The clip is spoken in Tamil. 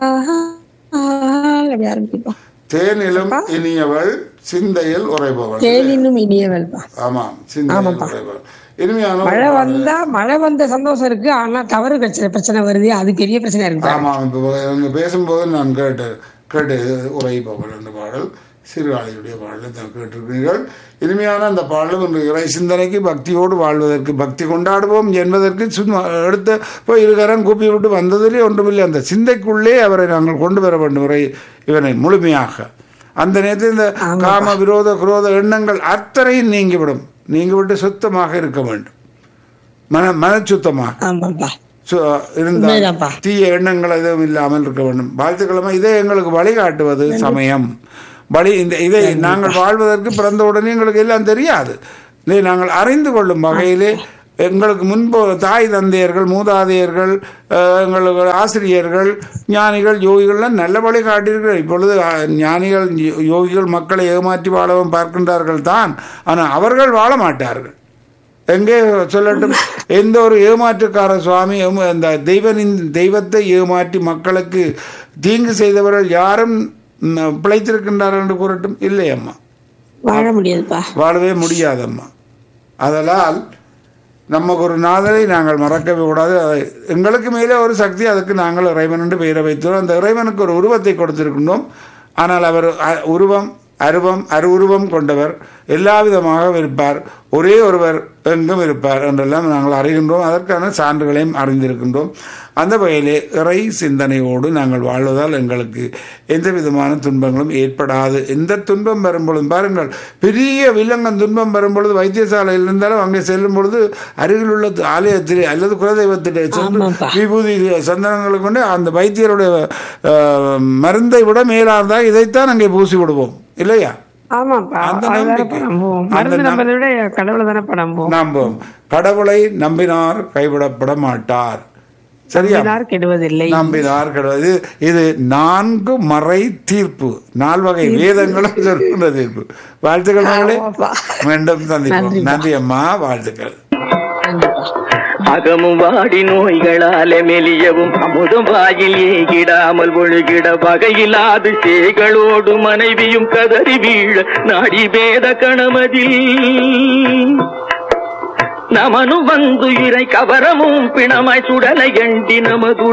அப்படி ஆரம்பிப்பா தேனிலும் இனியவள் சிந்தையில் உரைபவள் தேனினும் இனியவள்பா ஆமாம் சிந்தையில் உரைபவள் இனிமையான ஒரு மழை பாடல். வந்தா மழை வந்த சந்தோஷம் இருக்கு ஆனா தவறு பிரச்சனை பிரச்சனை வருது அது பெரிய பிரச்சனை இருக்கு ஆமாம் இப்போ இவங்க பேசும்போது நான் கேட்டு கேட்டு உரைபவள் என்ற பாடல் சீர்காழியுடைய பாடலை தான் கேட்டிருக்கிறீர்கள் இனிமையான அந்த பாடலும் இன்று இறை சிந்தனைக்கு பக்தியோடு வாழ்வதற்கு பக்தி கொண்டாடுவோம் என்பதற்கு சும்மா எடுத்த போய் இருகரன் கூப்பி விட்டு வந்ததிலே ஒன்றுமில்லை அந்த சிந்தைக்குள்ளே அவரை நாங்கள் கொண்டு வர வேண்டும் இறை இவனை முழுமையாக அந்த நேரத்தில் இந்த காம விரோத குரோத எண்ணங்கள் அத்தனையும் நீங்கிவிடும் நீங்கிவிட்டு சுத்தமாக இருக்க வேண்டும் மன மனச்சுத்தமாக ஆமாப்பா சு- இருந்தால் உண்மைதான்ப்பா. தீய எண்ணங்கள் எதுவும் இல்லாமல் இருக்க வேண்டும் வாழ்த்துக்கிழமை இதே எங்களுக்கு வழிகாட்டுவது சமயம் வழி இந்த இதை நாங்கள் வாழ்வதற்கு பிறந்த உடனே எங்களுக்கு எல்லாம் தெரியாது இதை நாங்கள் அறிந்து கொள்ளும் வகையிலே எங்களுக்கு முன்பு தாய் தந்தையர்கள் மூதாதையர்கள் அஹ், எங்களுக்கு ஆசிரியர்கள் ஞானிகள் யோகிகள்லாம் நல்ல வழி காட்டியிருக்கிறார் இப்பொழுது அஹ், ஞானிகள் யோ- யோகிகள் மக்களை ஏமாற்றி வாழவும் பார்க்கின்றார்கள் தான் ஆனால் அவர்கள் வாழ மாட்டார்கள் எங்கே சொல்லட்டும் எந்த ஒரு ஏமாற்றுக்கார சுவாமி ஏமா- இந்த தெய்வனின் தெய்வத்தை ஏமாற்றி மக்களுக்கு தீங்கு செய்தவர்கள் யாரும் ம், பிழைத்திருக்கின்றார்கள் என்று கூறட்டும் இல்லை அம்மா வாழ முடியாதுப்பா வாழவே முடியாதம்மா அதனால் நமக்கு ஒரு நாதரை நாங்கள் மறக்கவே கூடாது அதை எங்களுக்கு மேலே ஒரு சக்தி அதுக்கு நாங்கள் இறைவன் என்று பெயரை வைத்தோம் அந்த இறைவனுக்கு ஒரு உருவத்தை கொடுத்திருக்கின்றோம் ஆனால் அவர் அ- உருவம் அருவம் அருவுருவம் கொண்டவர் எல்லா விதமாக இருப்பார் ஒரே ஒருவர் எங்கும் இருப்பார் என்றெல்லாம் நாங்கள் அறிகின்றோம் அதற்கான சான்றுகளையும் அறிந்திருக்கின்றோம் அந்த வகையிலே இறை சிந்தனையோடு நாங்கள் வாழ்வதால் எங்களுக்கு எந்த விதமான துன்பங்களும் ஏற்படாது எந்த துன்பம் வரும்பொழுதும் பாருங்கள் பெரிய வில்லங்கம் துன்பம் வரும்பொழுது வைத்தியசாலையில் இருந்தாலும் அங்கே செல்லும் பொழுது அருகில் உள்ள ஆலயத்தில் அல்லது குலதெய்வத்திலே சென்று ஆமாப்பா. விபூதி சந்தனங்களை கொண்டு அந்த வைத்தியருடைய அஹ், மருந்தை விட மேலாக இதைத்தான் அங்கே பூசி விடுவோம் இல்லையா ஆமாப்பா அந்த அதுதானப்பா நம்பிக்கை. நம்புவோம் அந்த மருந்து நம்- நம்பதை விட கடவுளை தானப்பா நம்புவோம் நம்புவோம் கடவுளை நம்பினார் கைவிடப்பட மாட்டார் சரியா நம்பினார் கெடுவதில்லை நம்பினார் கிடையாது இது நான்கு மறை தீர்ப்பு நால்வகை வேதங்களும் சொல்கின்ற தீர்ப்பு வாழ்த்துக்கள் மகளே ஆமாப்பா. மீண்டும் சந்திப்போம் நன்றி அம்மா வாழ்த்துக்கள் கண்டிப்பா அகமும் வாடி நோய்களாலே மெலியவும் அமுதம் வாயில் ஏகிடாமல் ஒழுகிட வகையில்லாது சேகளோடு மனைவியும் கதறி வீழ நாடி பேத கணமதில் நமனு வந்து இறை கவரமும் பிணமாய் சுடலை எண்டி நமது